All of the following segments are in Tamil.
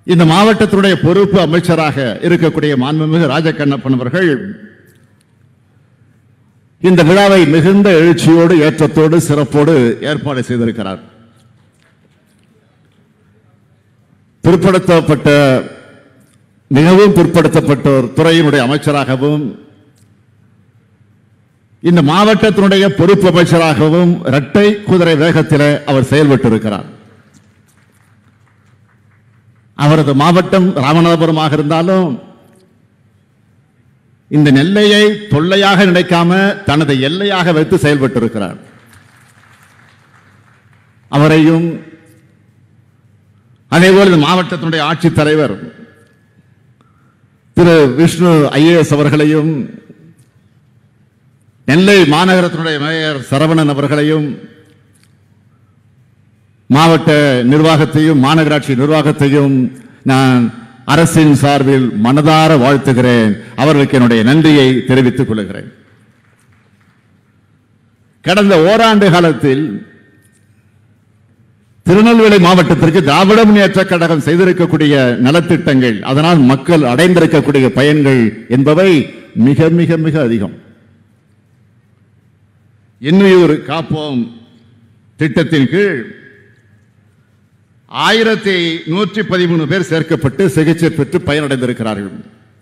இந்த மாவட்டத்தினுடைய பொறுப்பு அமைச்சராக இருக்கக்கூடிய மாண்புமிகு ராஜகண்ணப்பன் அவர்கள் இந்த விழாவை மிகுந்த எழுச்சியோடு ஏற்றத்தோடு சிறப்போடு ஏற்பாடு செய்திருக்கிறார் பிற்படுத்தப்பட்ட மிகவும் பிற்படுத்தப்பட்டோர் துறையினுடைய அமைச்சராகவும் இந்த மாவட்டத்தினுடைய பொறுப்பு அமைச்சராகவும் இரட்டை குதிரை வேகத்தில் அவர் செயல்பட்டு இருக்கிறார் அவரது மாவட்டம் ராமநாதபுரமாக இருந்தாலும் இந்த நெல்லையை தொல்லையாக நினைக்காம தனது எல்லையாக வைத்து செயல்பட்டு இருக்கிறார் அவரையும் அதேபோல் இந்த மாவட்டத்தினுடைய ஆட்சித்தலைவர் திரு விஷ்ணு ஐஏஎஸ் அவர்களையும் நெல்லை மாநகரத்தினுடைய மேயர் சரவணன் அவர்களையும் மாவட்ட நிர்வாகத்தையும் மாநகராட்சி நிர்வாகத்தையும் நான் அரசின் சார்பில் மனதார வாழ்த்துகிறேன் அவர்களுக்கு என்னுடைய நன்றியை தெரிவித்துக் கொள்கிறேன் கடந்த ஓராண்டு காலத்தில் திருநெல்வேலி மாவட்டத்திற்கு திராவிட முன்னேற்ற கழகம் செய்திருக்கக்கூடிய நலத்திட்டங்கள் அதனால் மக்கள் அடைந்திருக்கக்கூடிய பயன்கள் என்பவை மிக மிக மிக அதிகம் இன்னுயிர் காப்போம் திட்டத்தின் கீழ் ஆயிரத்தி நூற்றி பதிமூணு பேர் சேர்க்கப்பட்டு சிகிச்சை பெற்று பயனடைந்திருக்கிறார்கள்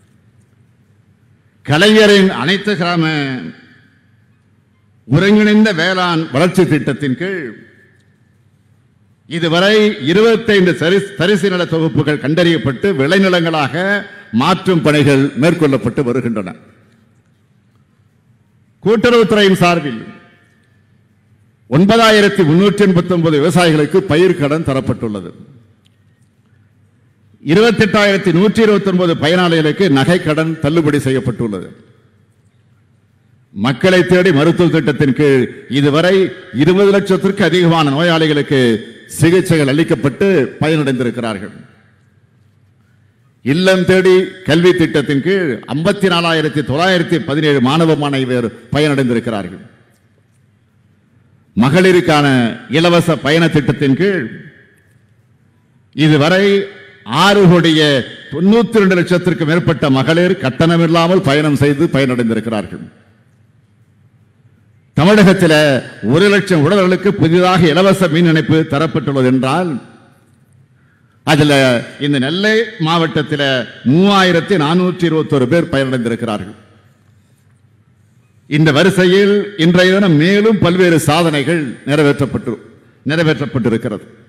கலைஞரின் அனைத்து கிராம ஒருங்கிணைந்த வேளாண் வளர்ச்சி திட்டத்தின் கீழ் இதுவரை இருபத்தைந்து தரிசு நில தொகுப்புகள் கண்டறியப்பட்டு விளைநிலங்களாக மாற்றும் பணிகள் மேற்கொள்ளப்பட்டு வருகின்றன கூட்டுறவுத்துறையின் சார்பில் ஒன்பதாயிரத்தி முன்னூற்றி எண்பத்தி ஒன்பது விவசாயிகளுக்கு பயிர் கடன் தரப்பட்டுள்ளது இருபத்தி எட்டாயிரத்தி நூற்றி இருபத்தி ஒன்பது பயனாளிகளுக்கு நகை கடன் தள்ளுபடி செய்யப்பட்டுள்ளது மக்களை தேடி மருத்துவ திட்டத்தின் கீழ் இதுவரை இருபது லட்சத்திற்கு அதிகமான நோயாளிகளுக்கு சிகிச்சைகள் அளிக்கப்பட்டு பயனடைந்திருக்கிறார்கள் இல்லம் தேடி கல்வி திட்டத்தின் கீழ் ஐம்பத்தி நாலாயிரத்தி தொள்ளாயிரத்தி பதினேழு மாணவ மாணவியர் பயனடைந்திருக்கிறார்கள் மகளிருக்கான இலவச பயண திட்டத்தின் கீழ் இதுவரை ஆறு கோடிய தொண்ணூத்தி ரெண்டு லட்சத்திற்கு மேற்பட்ட மகளிர் கட்டணமில்லாமல் பயணம் செய்து பயனடைந்திருக்கிறார்கள் தமிழகத்தில் ஒரு லட்சம் உடல்களுக்கு புதிதாக இலவச மின் இணைப்பு தரப்பட்டுள்ளது என்றால் அதுல இந்த நெல்லை மாவட்டத்தில் மூவாயிரத்தி நானூற்றி இருபத்தொரு பேர் பயனடைந்திருக்கிறார்கள் இந்த வரிசையில் இன்றைய தினம் மேலும் பல்வேறு சாதனைகள் நிறைவேற்றப்பட்டு நிறைவேற்றப்பட்டிருக்கிறது